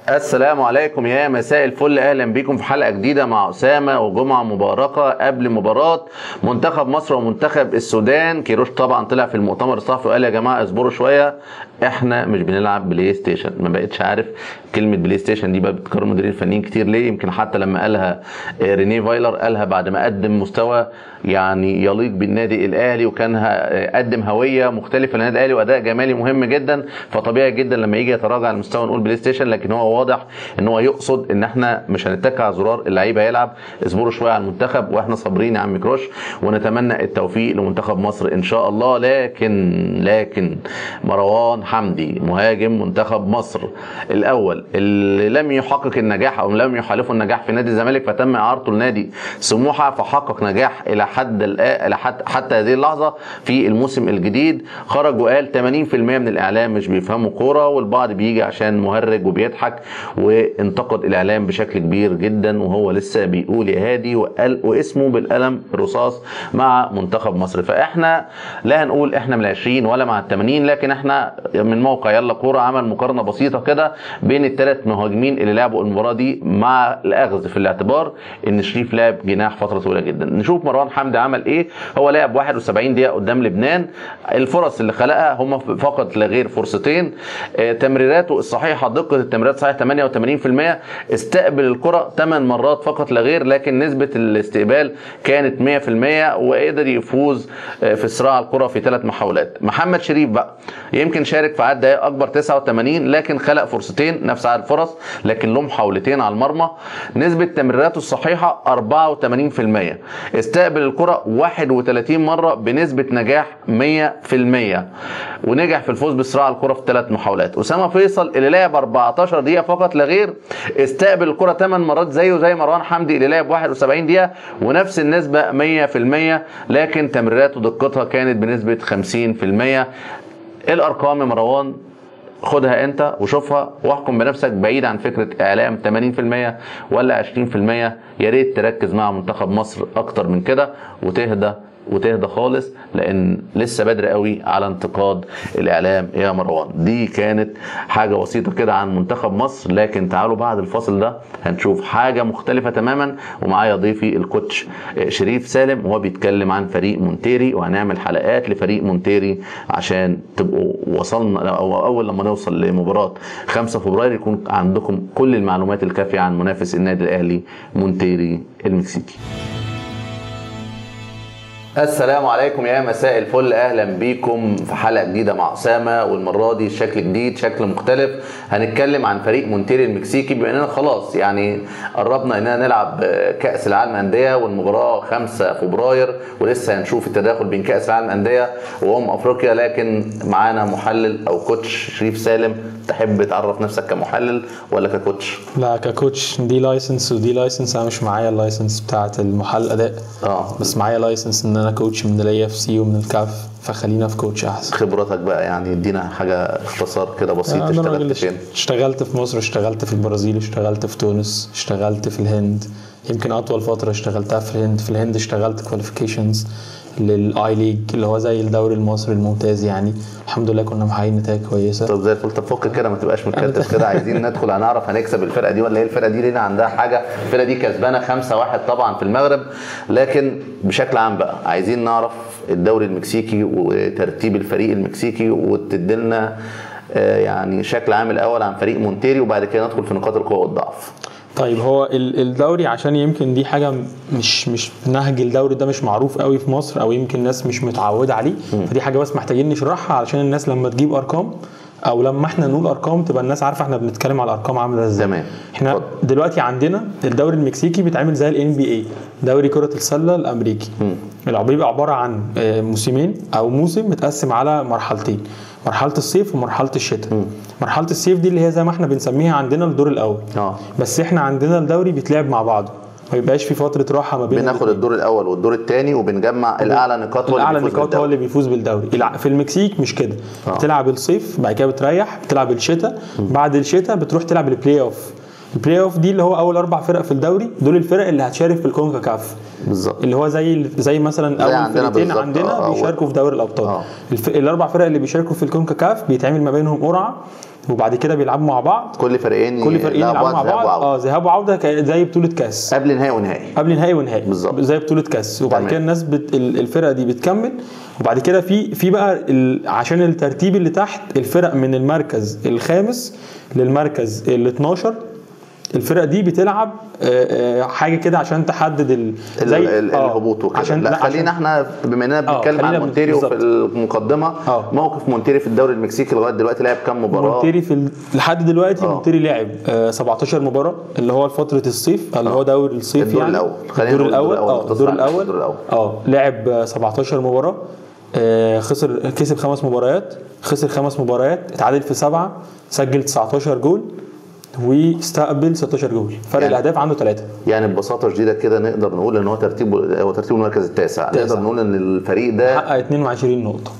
السلام عليكم يا مساء الفل اهلا بيكم في حلقه جديده مع اسامه وجمعه مباركه قبل مباراه منتخب مصر ومنتخب السودان كيروش طبعا طلع في المؤتمر الصحفي وقال يا جماعه اصبروا شويه احنا مش بنلعب بلاي ستيشن ما بقتش عارف كلمه بلاي ستيشن دي بقى بتكرر مديرين فنيين كتير ليه يمكن حتى لما قالها آه، رينيه فايلر قالها بعد ما قدم مستوى يعني يليق بالنادي الاهلي وكان ه- قدم هويه مختلفه للنادي الاهلي واداء جمالي مهم جدا فطبيعي جدا لما يجي يتراجع المستوى نقول بلاي ستيشن لكن هو واضح ان هو يقصد ان احنا مش هنتكع على زرار اللعيبه يلعب اصبروا شويه على المنتخب واحنا صابرين يا عم كروش ونتمنى التوفيق لمنتخب مصر ان شاء الله لكن لكن مروان حمدي مهاجم منتخب مصر الاول اللي لم يحقق النجاح او لم يحالفه النجاح في نادي الزمالك فتم اعارته لنادي سموحه فحقق نجاح الى حد الآ- الى حد حتى هذه اللحظه في الموسم الجديد خرج وقال 80% من الاعلام مش بيفهموا كوره والبعض بيجي عشان مهرج وبيضحك وانتقد الاعلام بشكل كبير جدا وهو لسه بيقول يا هادي وقال واسمه بالقلم الرصاص مع منتخب مصر فاحنا لا هنقول احنا من العشرين ولا مع الثمانين لكن احنا من موقع يلا كوره عمل مقارنه بسيطه كده بين الثلاث مهاجمين اللي لعبوا المباراه دي مع الاخذ في الاعتبار ان شريف لعب جناح فتره طويله جدا نشوف مروان حمدي عمل ايه هو لعب 71 دقيقه قدام لبنان الفرص اللي خلقها هم فقط لا غير فرصتين آه، تمريراته الصحيحه دقه التمريرات صحيح 88% استقبل الكره 8 مرات فقط لا غير لكن نسبه الاستقبال كانت 100% وقدر يفوز آه، في صراع الكره في ثلاث محاولات محمد شريف بقى يمكن شارك في عدد دقائق اكبر 89 لكن خلق فرصتين نفس عدد الفرص لكن له محاولتين على المرمى نسبه تمريراته الصحيحه 84% استقبل الكره 31 مره بنسبه نجاح 100% ونجح في الفوز بصراع الكره في ثلاث محاولات اسامه فيصل اللي لعب 14 دقيقه فقط لا غير استقبل الكره 8 مرات زيه زي مروان حمدي اللي لعب 71 دقيقه ونفس النسبه 100% لكن تمريراته دقتها كانت بنسبه 50% الارقام يا مروان خدها انت وشوفها واحكم بنفسك بعيد عن فكره اعلام 80% ولا 20% يا ريت تركز مع منتخب مصر اكتر من كده وتهدى وتهدى خالص لان لسه بدري قوي على انتقاد الاعلام يا مروان دي كانت حاجه بسيطه كده عن منتخب مصر لكن تعالوا بعد الفاصل ده هنشوف حاجه مختلفه تماما ومعايا ضيفي الكوتش شريف سالم وهو بيتكلم عن فريق مونتيري وهنعمل حلقات لفريق مونتيري عشان تبقوا وصلنا او اول لما نوصل لمباراه 5 فبراير يكون عندكم كل المعلومات الكافيه عن منافس النادي الاهلي مونتيري المكسيكي السلام عليكم يا مساء الفل اهلا بيكم في حلقه جديده مع اسامه والمره دي شكل جديد شكل مختلف هنتكلم عن فريق مونتيري المكسيكي بما اننا خلاص يعني قربنا اننا نلعب كاس العالم انديه والمباراه 5 فبراير ولسه هنشوف التداخل بين كاس العالم انديه وام افريقيا لكن معانا محلل او كوتش شريف سالم تحب تعرف نفسك كمحلل ولا ككوتش؟ لا ككوتش دي لايسنس ودي لايسنس انا مش معايا اللايسنس بتاعت المحل اداء اه بس معايا لايسنس ان انا كوتش من الاي اف سي ومن الكاف فخلينا في كوتش احسن خبرتك بقى يعني ادينا حاجه اختصار كده بسيط انا راجل اشتغلت اشت- فين؟ اشتغلت في مصر اشتغلت في البرازيل اشتغلت في تونس اشتغلت في الهند يمكن اطول فتره اشتغلتها في الهند في الهند اشتغلت كواليفيكيشنز للاي ليج اللي هو زي الدوري المصري الممتاز يعني الحمد لله كنا محققين نتائج كويسه طب زي الفل طب فك كده ما تبقاش متكتف كده عايزين ندخل هنعرف هنكسب الفرقه دي ولا هي الفرقه دي لينا عندها حاجه الفرقه دي كسبانه 5 1 طبعا في المغرب لكن بشكل عام بقى عايزين نعرف الدوري المكسيكي وترتيب الفريق المكسيكي وتديلنا آه، يعني شكل عام الاول عن فريق مونتيري وبعد كده ندخل في نقاط القوه والضعف طيب هو ال- الدوري عشان يمكن دي حاجه مش مش نهج الدوري ده مش معروف قوي في مصر او يمكن الناس مش متعوده عليه فدي حاجه بس محتاجين نشرحها علشان الناس لما تجيب ارقام او لما احنا نقول ارقام تبقى الناس عارفه احنا بنتكلم على ارقام عامله ازاي تمام. احنا اتفضل. دلوقتي عندنا الدوري المكسيكي بيتعمل زي الان بي اي دوري كره السله الامريكي اللي بيبقى عباره عن آه، موسمين او موسم متقسم على مرحلتين مرحله الصيف ومرحله الشتاء مرحله الصيف دي اللي هي زي ما احنا بنسميها عندنا الدور الاول اه بس احنا عندنا الدوري بيتلعب مع بعضه ما يبقاش في فتره راحه ما بين بناخد الدور الاول والدور الثاني وبنجمع الاعلى نقاط هو اللي الاعلى بيفوز نقاط هو بالدوري. اللي بيفوز بالدوري الع- في المكسيك مش كده آه. بتلعب الصيف بعد كده بتريح بتلعب الشتاء بعد الشتاء بتروح تلعب البلاي اوف البلاي اوف دي اللي هو اول اربع فرق في الدوري دول الفرق اللي هتشارك في الكونكاكاف بالظبط اللي هو زي زي مثلا اول عندنا فرقتين بالظبط. عندنا آه، آه. بيشاركوا في دوري الابطال آه. الف... الاربع فرق اللي بيشاركوا في الكونكاكاف بيتعمل ما بينهم قرعه وبعد كده بيلعبوا مع بعض كل فريقين كل فريقين يلعبوا يلعبوا مع ذهاب بعض وعودة. اه ذهاب وعوده ك- زي بطوله كاس قبل نهائي ونهائي قبل نهائي ونهائي بالظبط. زي بطوله كاس وبعد تمام. كده الناس بت... ال- الفرقه دي بتكمل وبعد كده في في بقى ال... عشان الترتيب اللي تحت الفرق من المركز الخامس للمركز ال 12 الفرق دي بتلعب آه، آه، حاجه كده عشان تحدد ال... ال- ال- آه، الهبوط وكده عشان لا لا خلينا عشان احنا بما اننا بنتكلم خلينا عن بن- مونتيريو في بالظبط. المقدمه آه. موقف مونتيري في الدوري المكسيكي لغايه دلوقتي لعب كام مباراه مونتيري في ال... لحد دلوقتي آه. مونتيري لعب آه 17 مباراه اللي هو فتره الصيف اللي هو دوري الصيف الدور يعني الأول. خلينا الدور نقول الدور الاول الأول. اه الدور نختصر على الاول الدور الأول. اه لعب آه، 17 مباراه آه خسر كسب خمس مباريات خسر خمس مباريات اتعادل في سبعه سجل 19 جول واستقبل 16 جول فرق يعني- الاهداف عنده ثلاثه يعني ببساطه شديده كده نقدر نقول ان هو ترتيبه هو ترتيبه المركز التاسع تاسع. نقدر نقول ان الفريق ده حقق 22 نقطه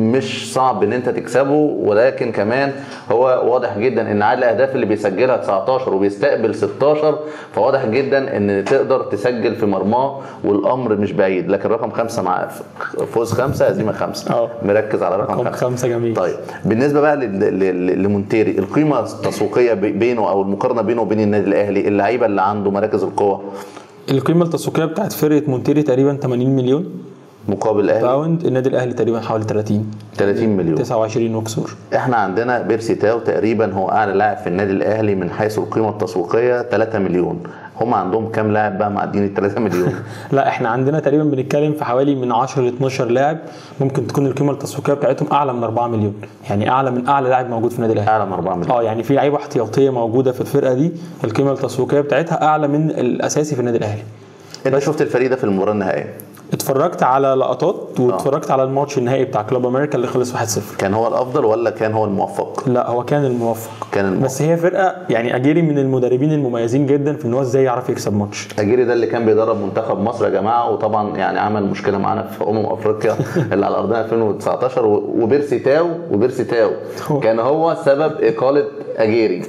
مش صعب ان انت تكسبه ولكن كمان هو واضح جدا ان عدد الاهداف اللي بيسجلها 19 وبيستقبل 16 فواضح جدا ان تقدر تسجل في مرماه والامر مش بعيد لكن رقم خمسه مع فوز خمسه هزيمه خمسه اه. مركز على رقم رقم خمسه خمسه جميل طيب بالنسبه بقى لل- لل- لمونتيري القيمه التسويقيه بي- بينه او المقارنه بينه وبين النادي الاهلي اللعيبه اللي عنده مراكز القوه القيمه التسويقيه بتاعت فرقه مونتيري تقريبا 80 مليون مقابل الاهلي باوند النادي الاهلي تقريبا حوالي 30 30 مليون 29 وكسور احنا عندنا بيرسي تاو تقريبا هو اعلى لاعب في النادي الاهلي من حيث القيمه التسويقيه 3 مليون هم عندهم كام لاعب بقى معديين ال 3 مليون لا احنا عندنا تقريبا بنتكلم في حوالي من 10 ل 12 لاعب ممكن تكون القيمه التسويقيه بتاعتهم اعلى من 4 مليون يعني اعلى من اعلى لاعب موجود في النادي الاهلي اعلى من 4 مليون اه يعني في لعيبه احتياطيه موجوده في الفرقه دي القيمه التسويقيه بتاعتها اعلى من الاساسي في النادي الاهلي انت شفت الفريق ده في المباراه النهائيه اتفرجت على لقطات واتفرجت على الماتش النهائي بتاع كلوب امريكا اللي خلص 1-0 كان هو الافضل ولا كان هو الموفق لا هو كان الموفق كان الموفق. بس هي فرقه يعني اجيري من المدربين المميزين جدا في ان هو ازاي يعرف يكسب ماتش اجيري ده اللي كان بيدرب منتخب مصر يا جماعه وطبعا يعني عمل مشكله معانا في امم افريقيا اللي على ارضنا 2019 و- وبيرسي تاو وبيرسي تاو كان هو سبب اقاله اجيري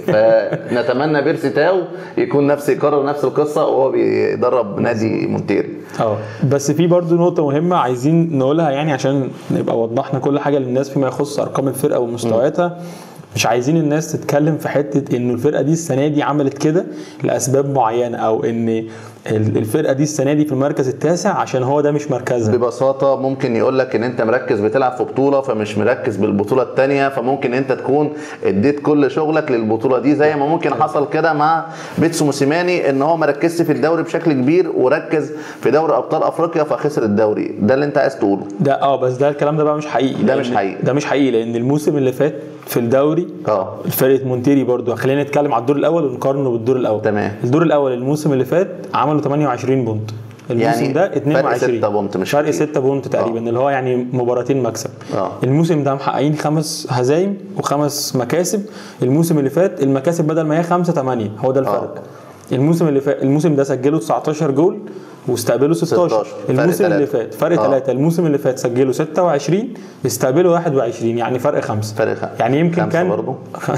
فنتمنى بيرسي تاو يكون نفس يكرر نفس القصه وهو بيدرب نادي مونتيري اه بس في برضو نقطة مهمة عايزين نقولها يعني عشان نبقى وضحنا كل حاجة للناس فيما يخص أرقام الفرقة ومستوياتها مش عايزين الناس تتكلم في حتة إنه الفرقة دي السنة دي عملت كده لأسباب معينة أو إن ال- الفرقة دي السنة دي في المركز التاسع عشان هو ده مش مركزها ببساطه ممكن يقول لك ان انت مركز بتلعب في بطوله فمش مركز بالبطوله الثانيه فممكن انت تكون اديت كل شغلك للبطوله دي زي ما ممكن حصل كده مع بيتسو موسيماني ان هو مركزش في الدوري بشكل كبير وركز في دوري ابطال افريقيا فخسر الدوري ده اللي انت عايز تقوله ده اه بس ده الكلام ده بقى مش حقيقي ده مش لأن- حقيقي. ده مش حقيقي لأن الموسم اللي فات في الدوري اه فرقه مونتيري برضو خلينا نتكلم على الدور الاول ونقارنه بالدور الاول تمام. الدور الاول الموسم اللي فات عملوا 28 بونت الموسم يعني ده فرق 22 ستة بونت مش فرق كتير. 6 بونت تقريبا اللي هو يعني مباراتين مكسب آه. الموسم ده محققين خمس هزايم وخمس مكاسب الموسم اللي فات المكاسب بدل ما هي 5 8 هو ده الفرق الموسم اللي فات الموسم ده سجلوا 19 جول واستقبلوا 16 16. فرق الموسم اللي تلاتة. فات فرق آه. 3 الموسم اللي فات سجلوا 26 استقبلوا 21 يعني فرق 5 فرق خ- يعني يمكن خمسة كان برضو؟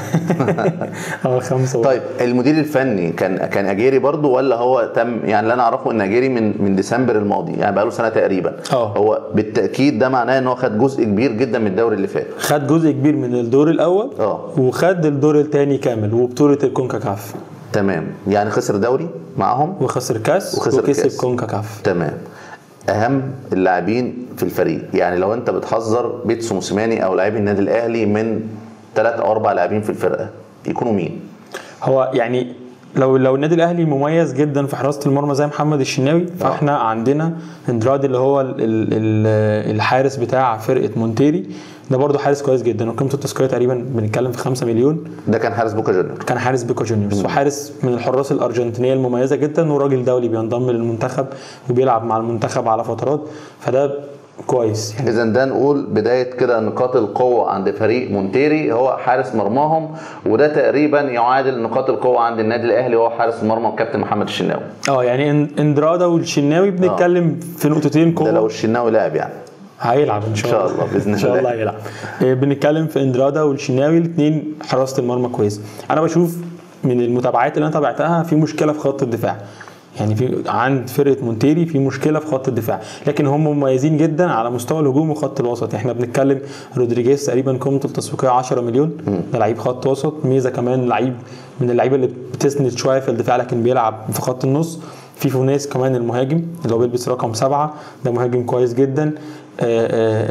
اه خمسه برضو. طيب المدير الفني كان كان اجيري برضو ولا هو تم يعني اللي انا اعرفه ان اجيري من من ديسمبر الماضي يعني بقاله سنه تقريبا اه. هو بالتاكيد ده معناه ان هو خد جزء كبير جدا من الدوري اللي فات خد جزء كبير من الدور الاول اه. وخد الدور الثاني كامل وبطوله الكونكاكاف تمام يعني خسر دوري معاهم وخسر كاس وخسر وكسب كاس. كونكاكاف تمام اهم اللاعبين في الفريق يعني لو انت بتحذر بيتسو موسيماني او لاعبي النادي الاهلي من ثلاث او اربع لاعبين في الفرقه يكونوا مين هو يعني لو لو النادي الاهلي مميز جدا في حراسه المرمى زي محمد الشناوي فاحنا عندنا اندرادي اللي هو ال ال ال الحارس بتاع فرقه مونتيري ده برضه حارس كويس جدا وقيمته التسويقيه تقريبا بنتكلم في 5 مليون ده كان حارس بوكا جونيور كان حارس بيكو جونيورز وحارس من الحراس الارجنتينيه المميزه جدا وراجل دولي بينضم للمنتخب وبيلعب مع المنتخب على فترات فده كويس يعني اذا ده نقول بدايه كده نقاط القوه عند فريق مونتيري هو حارس مرماهم وده تقريبا يعادل نقاط القوه عند النادي الاهلي وهو حارس المرمى الكابتن محمد الشناوي اه يعني إن- اندرادا والشناوي بنتكلم في نقطتين ده لو قوه الشناوي لاعب يعني هيلعب ان شاء إن شاء الله الله، بإذن ان شاء الله. الله هيلعب إيه، بنتكلم في اندرادا والشناوي الاثنين حراسه المرمى كويس انا بشوف من المتابعات اللي انا تابعتها في مشكله في خط الدفاع يعني في عند فرقه مونتيري في مشكله في خط الدفاع لكن هم مميزين جدا على مستوى الهجوم وخط الوسط احنا بنتكلم رودريجيز تقريبا قيمته التسويقيه 10 مليون ده لعيب خط وسط ميزه كمان لعيب من اللعيبه اللي بتسند شويه في الدفاع لكن بيلعب في خط النص في فونيس كمان المهاجم اللي هو بيلبس رقم سبعة ده مهاجم كويس جدا آآ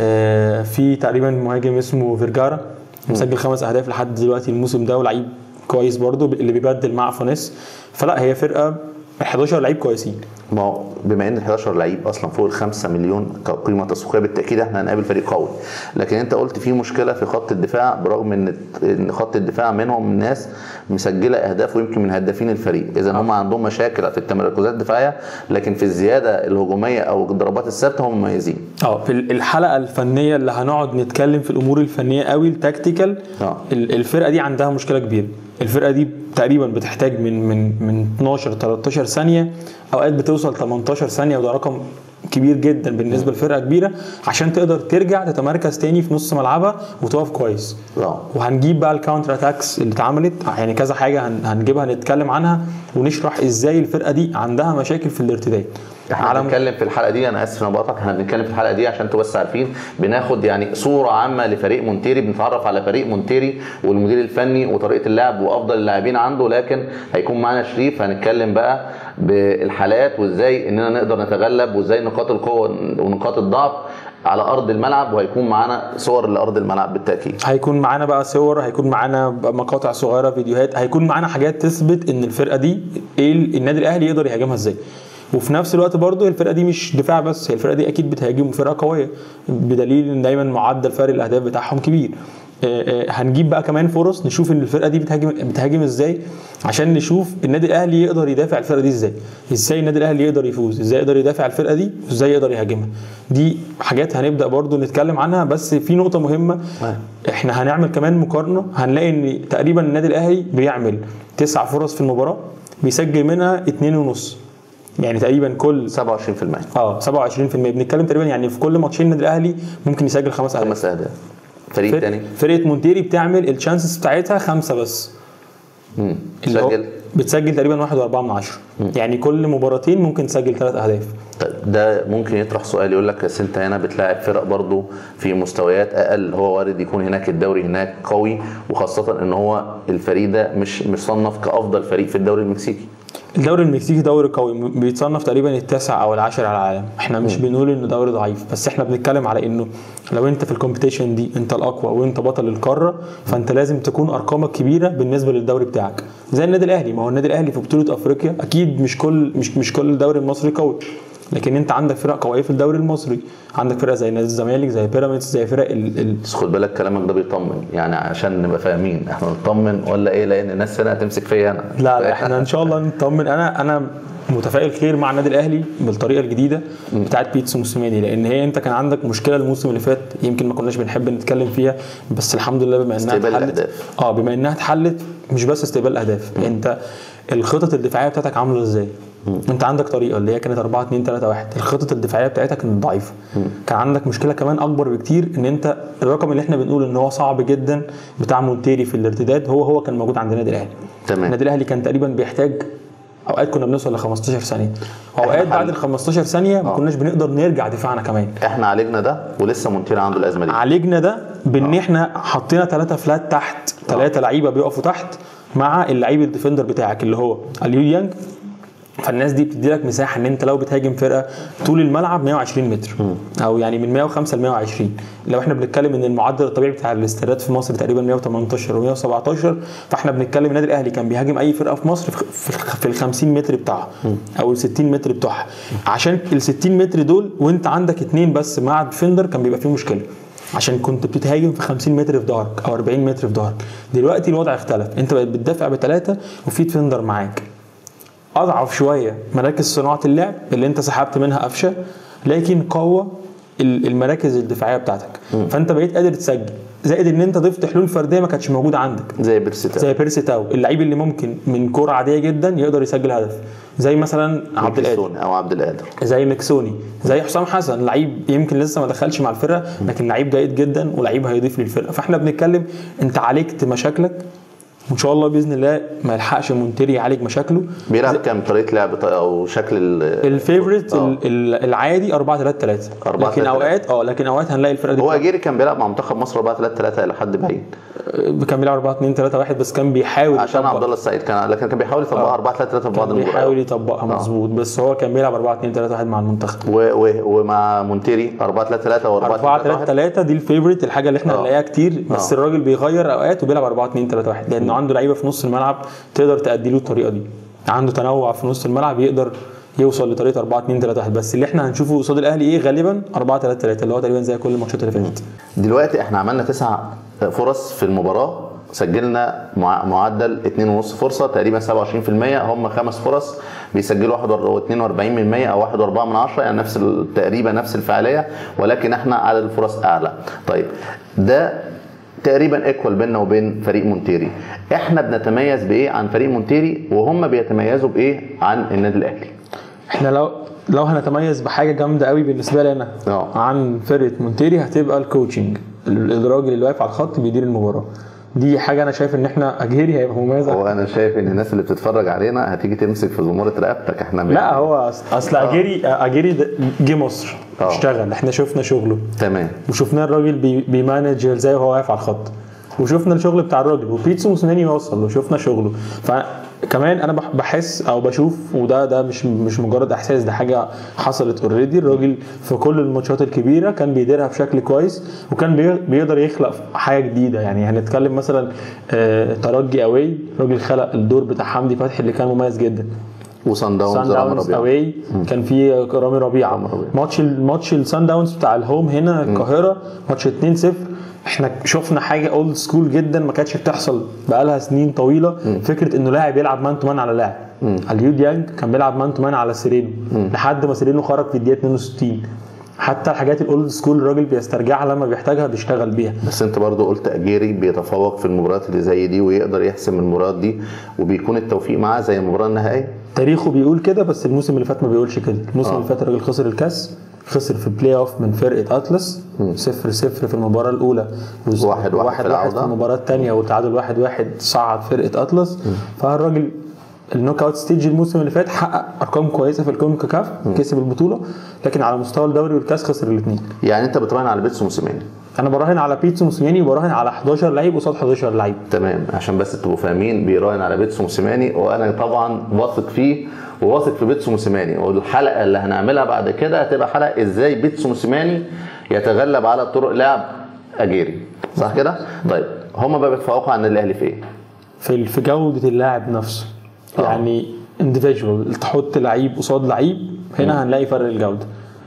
آآ في تقريبا مهاجم اسمه فيرجارا مسجل خمس اهداف لحد دلوقتي الموسم ده ولعيب كويس برضه اللي بيبدل مع فونيس فلا هي فرقه 11 لعيب كويسين ما هو بما ان 11 لعيب اصلا فوق ال 5 مليون كقيمه تسويقيه بالتاكيد احنا هنقابل فريق قوي لكن انت قلت في مشكله في خط الدفاع برغم ان ان خط الدفاع منهم ناس مسجله اهداف ويمكن من هدافين الفريق اذا هم عندهم مشاكل في التمركزات الدفاعيه لكن في الزياده الهجوميه او الضربات الثابته هم مميزين اه في الحلقه الفنيه اللي هنقعد نتكلم في الامور الفنيه قوي التكتيكال آه. الفرقه دي عندها مشكله كبيره الفرقه دي تقريبا بتحتاج من من من 12 13 ثانيه اوقات بتوصل 18 ثانيه وده رقم كبير جدا بالنسبه لفرقه كبيره عشان تقدر ترجع تتمركز تاني في نص ملعبها وتقف كويس اه وهنجيب بقى الكاونتر اتاكس اللي اتعملت يعني كذا حاجه هن- هنجيبها نتكلم عنها ونشرح ازاي الفرقه دي عندها مشاكل في الارتداد احنا بنتكلم في الحلقه دي انا اسف انا بقطعك احنا بنتكلم في الحلقه دي عشان انتوا بس عارفين بناخد يعني صوره عامه لفريق مونتيري بنتعرف على فريق مونتيري والمدير الفني وطريقه اللعب وافضل اللاعبين عنده لكن هيكون معانا شريف هنتكلم بقى بالحالات وازاي اننا نقدر نتغلب وازاي نقاط القوه ونقاط الضعف على ارض الملعب وهيكون معانا صور لارض الملعب بالتاكيد هيكون معانا بقى صور هيكون معانا بقى مقاطع صغيره فيديوهات هيكون معانا حاجات تثبت ان الفرقه دي ايه ال- النادي الاهلي يقدر يهاجمها ازاي وفي نفس الوقت برضو الفرقه دي مش دفاع بس هي الفرقه دي اكيد بتهاجم وفرقه قويه بدليل ان دايما معدل فرق الاهداف بتاعهم كبير آه، آه، هنجيب بقى كمان فرص نشوف ان الفرقه دي بتهاجم بتهاجم ازاي عشان نشوف النادي الاهلي يقدر يدافع الفرقه دي ازاي ازاي النادي الاهلي يقدر يفوز ازاي يقدر يدافع الفرقه دي وازاي يقدر يهاجمها دي حاجات هنبدا برضو نتكلم عنها بس في نقطه مهمه احنا هنعمل كمان مقارنه هنلاقي ان تقريبا النادي الاهلي بيعمل تسع فرص في المباراه بيسجل منها اتنين ونص يعني تقريبا كل 27% اه 27% بنتكلم تقريبا يعني في كل ماتشين النادي الاهلي ممكن يسجل خمس اهداف خمس اهداف فريق تاني فرقه مونتيري بتعمل الشانسز بتاعتها خمسه بس مم. اللي هو سجل بتسجل تقريبا واحد واربعة من عشرة يعني كل مباراتين ممكن تسجل ثلاث اهداف طيب ده ممكن يطرح سؤال يقول لك بس انت هنا بتلاعب فرق برضو في مستويات اقل هو وارد يكون هناك الدوري هناك قوي وخاصه ان هو الفريق ده مش مصنف كافضل فريق في الدوري المكسيكي الدوري المكسيكي دوري قوي م- بيتصنف تقريبا التاسع او العاشر على العالم احنا مش بنقول انه دوري ضعيف بس احنا بنتكلم على انه لو انت في الكومبيتيشن دي انت الاقوى وانت بطل القاره فانت لازم تكون ارقامك كبيره بالنسبه للدوري بتاعك زي النادي الاهلي ما هو النادي الاهلي في بطوله افريقيا اكيد مش كل مش مش كل الدوري المصري قوي لكن انت عندك فرق قويه في الدوري المصري عندك فرق زي نادي الزمالك زي بيراميدز زي فرق ال... ال... بس خد بالك كلامك ده بيطمن يعني عشان نبقى فاهمين احنا نطمن ولا ايه لان الناس هنا هتمسك فيا انا لا لا احنا ان شاء الله نطمن انا انا متفائل خير مع النادي الاهلي بالطريقه الجديده بتاعت بيتسو موسيماني لان هي انت كان عندك مشكله الموسم اللي فات يمكن ما كناش بنحب نتكلم فيها بس الحمد لله بما انها استقبال اتحلت الأهداف. اه بما انها اتحلت مش بس استقبال الاهداف انت الخطط الدفاعيه بتاعتك عامله ازاي انت عندك طريقه اللي هي كانت 4 2 3 1 الخطط الدفاعيه بتاعتك كانت ضعيفه كان عندك مشكله كمان اكبر بكتير ان انت الرقم اللي احنا بنقول ان هو صعب جدا بتاع مونتيري في الارتداد هو هو كان موجود عند النادي الاهلي تمام. النادي الاهلي كان تقريبا بيحتاج اوقات كنا بنوصل ل 15 ثانيه واوقات بعد ال 15 ثانيه ما كناش بنقدر نرجع دفاعنا كمان احنا عالجنا ده ولسه مونتيرا عنده الازمه دي عالجنا ده بان احنا حطينا ثلاثه فلات تحت ثلاثه لعيبه بيقفوا تحت مع اللعيب الديفندر بتاعك اللي هو اليو يانج فالناس دي بتدي لك مساحه ان انت لو بتهاجم فرقه طول الملعب 120 متر او يعني من 105 ل 120 لو احنا بنتكلم ان المعدل الطبيعي بتاع الاستادات في مصر تقريبا 118 و117 فاحنا بنتكلم النادي الاهلي كان بيهاجم اي فرقه في مصر في- في في ال 50 متر بتاعها او ال 60 متر بتوعها عشان ال 60 متر دول وانت عندك اتنين بس مع ديفندر كان بيبقى فيه مشكله عشان كنت بتتهاجم في 50 متر في ظهرك او 40 متر في ظهرك دلوقتي الوضع اختلف انت بقيت بتدافع بثلاثه وفي ديفندر معاك اضعف شويه مراكز صناعه اللعب اللي انت سحبت منها قفشه لكن قوه ال- المراكز الدفاعيه بتاعتك فانت بقيت قادر تسجل زائد ان انت ضفت حلول فرديه ما كانتش موجوده عندك زي بيرسيتا زي بيرسي تاو اللعيب اللي ممكن من كوره عاديه جدا يقدر يسجل هدف زي مثلا عبد القادر ميكيسون او عبد القادر زي مكسوني زي حسام حسن لعيب يمكن لسه ما دخلش مع الفرقه لكن لعيب جيد جدا ولعيب هيضيف للفرقه فاحنا بنتكلم انت عالجت مشاكلك وان شاء الله باذن الله ما يلحقش مونتيري يعالج مشاكله بيلعب كام طريقه لعب ط- او شكل ال- الفيفوريت آه. ال- ال- العادي 4 3 3 4 لكن 3 اوقات اه لكن اوقات هنلاقي الفرقه دي هو اجيري كان بيلعب مع منتخب مصر 4 3 3 الى حد بعيد كان بيلعب 4 2 3 1 بس كان بيحاول عشان يطبق. عبد الله السعيد كان لكن كان بيحاول يطبقها 4 3 3 في بعض كان بيحاول المباريات يطبقها مظبوط بس هو كان بيلعب 4 2 3 1 مع المنتخب و- و- ومع مونتيري 4 3 3 و 4 4 3 3 3 دي الفيفوريت الحاجه اللي احنا آه. هنلاقيها كتير بس آه. الراجل بيغير اوقات وبيلعب 4 2 3 1 لانه عنده لعيبه في نص الملعب تقدر تأدي له الطريقه دي عنده تنوع في نص الملعب يقدر يوصل لطريقه 4 2 3 1 بس اللي احنا هنشوفه قصاد الاهلي ايه غالبا 4 3 3 اللي هو تقريبا زي كل الماتشات اللي فاتت دلوقتي احنا عملنا تسع فرص في المباراه سجلنا مع- معدل 2.5 فرصه تقريبا 27% هم خمس فرص بيسجلوا 42% او 1.4 من عشرة يعني نفس ال- تقريبا نفس الفعاليه ولكن احنا عدد الفرص اعلى طيب ده تقريبا ايكوال بيننا وبين فريق مونتيري احنا بنتميز بايه عن فريق مونتيري وهم بيتميزوا بايه عن النادي الاهلي احنا لو لو هنتميز بحاجه جامده قوي بالنسبه لي انا اه. عن فرقه مونتيري هتبقى الكوتشنج ال- الراجل اللي واقف على الخط بيدير المباراه دي حاجه انا شايف ان احنا اجهري هيبقى مميز هو انا شايف ان الناس اللي بتتفرج علينا هتيجي تمسك في زموره رقبتك احنا لا هو أص- اصل اجيري اجيري ده جه مصر اه. اشتغل احنا شفنا شغله تمام وشفناه الراجل بي بيمانج ازاي وهو واقف على الخط وشفنا الشغل بتاع الراجل وبيتسو موسيماني وصل وشفنا شغله فكمان انا بح- بحس او بشوف وده ده مش مش مجرد احساس ده حاجه حصلت اوريدي الراجل في كل الماتشات الكبيره كان بيديرها بشكل كويس وكان بي- بيقدر يخلق حاجه جديده يعني هنتكلم مثلا آه، ترجي اوي الراجل خلق الدور بتاع حمدي فتحي اللي كان مميز جدا وصن داونز سان رامي داونز ربيعة. اواي كان في رامي ربيعه رامي ربيعة. ماتش ماتش السان داونز بتاع الهوم هنا القاهره ماتش 2-0 احنا شفنا حاجه اولد سكول جدا ما كانتش بتحصل بقالها سنين طويله فكره انه لاعب يلعب مان تو مان على لاعب اليو ديانج كان بيلعب مان تو مان على سيرينو لحد ما سيرينو خرج في الدقيقه 62 حتى الحاجات الاولد سكول الراجل بيسترجعها لما بيحتاجها بيشتغل بيها بس انت برضو قلت اجيري بيتفوق في المباريات اللي زي دي ويقدر يحسم المباريات دي وبيكون التوفيق معاه زي المباراه النهائيه تاريخه بيقول كده بس الموسم اللي فات ما بيقولش كده الموسم آه. اللي فات الراجل خسر الكاس خسر في بلاي اوف من فرقه اتلس صفر صفر في المباراه الاولى وز- واحد واحد واحد, في واحد في العودة. المباراه الثانيه وتعادل واحد واحد صعد فرقه اتلس فالراجل النوك اوت ستيج الموسم اللي فات حقق ارقام كويسه في الكونكاكاف كسب البطوله لكن على مستوى الدوري والكاس خسر الاثنين يعني انت بتراهن على بيتسو موسيماني انا براهن على بيتسو موسيماني وبراهن على 11 لعيب قصاد 11 لعيب تمام عشان بس تبقوا فاهمين بيراهن على بيتسو موسيماني وانا طبعا واثق فيه وواثق في بيتسو موسيماني والحلقه اللي هنعملها بعد كده هتبقى حلقه ازاي بيتسو موسيماني يتغلب على طرق لعب اجيري صح كده طيب هما بقى بيتفوقوا عن الاهلي في ايه في في جوده اللاعب نفسه آه. يعني انديفيدوال تحط لعيب قصاد لعيب هنا هنلاقي فرق الجوده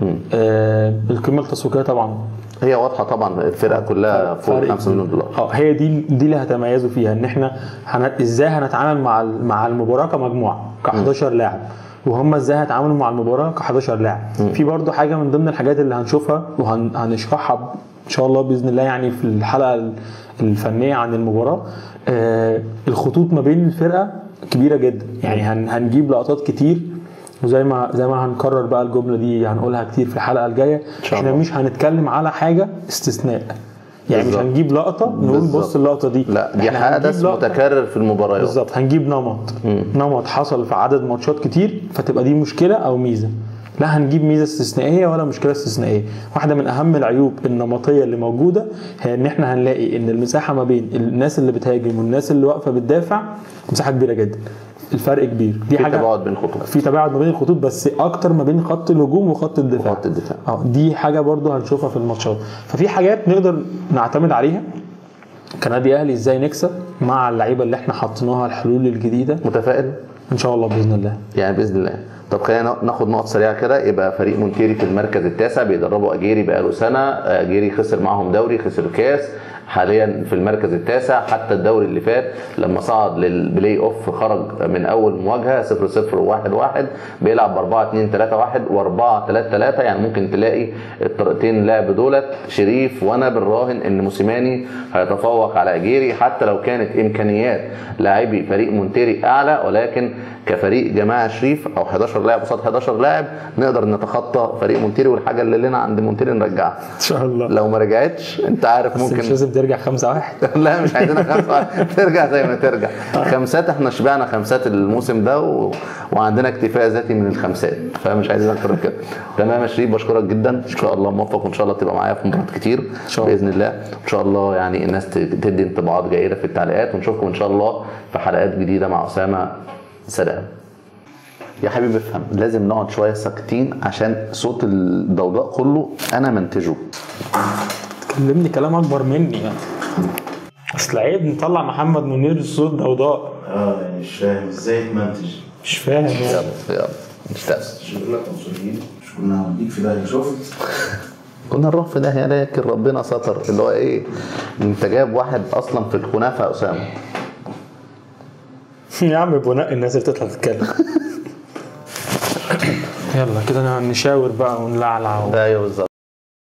آه القيمه التسويقيه طبعا هي واضحه طبعا الفرقه كلها فوق فرق 5 مليون دولار اه هي دي دي اللي هتميزوا فيها ان احنا هن... ازاي هنتعامل مع ال- مع المباراه كمجموعه ك 11 لاعب وهم ازاي هيتعاملوا مع المباراه ك 11 لاعب في برضو حاجه من ضمن الحاجات اللي هنشوفها وهنشرحها ان شاء الله باذن الله يعني في الحلقه ال- الفنيه عن المباراه آه الخطوط ما بين الفرقه كبيره جدا يعني هن... هنجيب لقطات كتير وزي ما زي ما هنكرر بقى الجمله دي هنقولها كتير في الحلقه الجايه شاء احنا الله. مش هنتكلم على حاجه استثناء يعني بالظبط. مش هنجيب لقطه نقول بالظبط. بص اللقطه دي لا دي إحنا هنجيب حدث لقطة- متكرر في المباريات بالظبط هنجيب نمط نمط حصل في عدد ماتشات كتير فتبقى دي مشكله او ميزه لا هنجيب ميزه استثنائيه ولا مشكله استثنائيه واحده من اهم العيوب النمطيه اللي موجوده هي ان احنا هنلاقي ان المساحه ما بين الناس اللي بتهاجم والناس اللي واقفه بتدافع مساحه كبيره جدا الفرق كبير دي في حاجه تباعد بين الخطوط في تباعد ما بين الخطوط بس اكتر ما بين خط الهجوم وخط الدفاع خط الدفاع. اه دي حاجه برضو هنشوفها في الماتشات ففي حاجات نقدر نعتمد عليها كنادي اهلي ازاي نكسب مع اللعيبه اللي احنا حطيناها الحلول الجديده متفائل ان شاء الله باذن الله يعني باذن الله طب خلينا ناخد نقط سريعه كده يبقى فريق مونتيري في المركز التاسع بيدربوا اجيري بقاله سنه اجيري خسر معاهم دوري خسر كاس حاليا في المركز التاسع حتى الدوري اللي فات لما صعد للبلاي اوف خرج من اول مواجهه 0 0 و1 1 بيلعب ب 4 2 3 1 و4 3 3 يعني ممكن تلاقي الطريقتين لعب دولت شريف وانا بالراهن ان موسيماني هيتفوق على اجيري حتى لو كانت امكانيات لاعبي فريق مونتيري اعلى ولكن كفريق جماعه شريف او 11 لاعب قصاد 11 لاعب نقدر نتخطى فريق مونتيري والحاجه اللي لنا عند مونتيري نرجعها ان شاء الله لو ما رجعتش انت عارف بس ممكن مش لازم ترجع 5 1 لا مش عايزينها خمسة ترجع زي ما ترجع خمسات احنا شبعنا خمسات الموسم ده و... وعندنا اكتفاء ذاتي من الخمسات فمش عايزين اكتر من كده تمام يا شريف بشكرك جدا ان شاء الله موفق وان شاء الله تبقى معايا في مباريات كتير شاء الله. باذن الله ان شاء الله يعني الناس ت- تدي انطباعات جيده في التعليقات ونشوفكم ان شاء الله في حلقات جديده مع اسامه سلام يا حبيبي افهم لازم نقعد شويه ساكتين عشان صوت الضوضاء كله انا منتجه كلمني كلام اكبر مني يعني اصل عيب نطلع محمد منير الصوت ضوضاء اه يعني مش فاهم ازاي تمنتج مش فاهم يعني يلا يلا نشتغل مش بقول لك عنصريين مش كنا هنوديك في ده شفت كنا نروح في داهيه لكن ربنا ستر اللي هو ايه انت جايب واحد اصلا في الكنافه يا اسامه يا عم بناء الناس اللي تطلع تتكلم يلا كده نشاور بقى ونلعلع ايوه بالظبط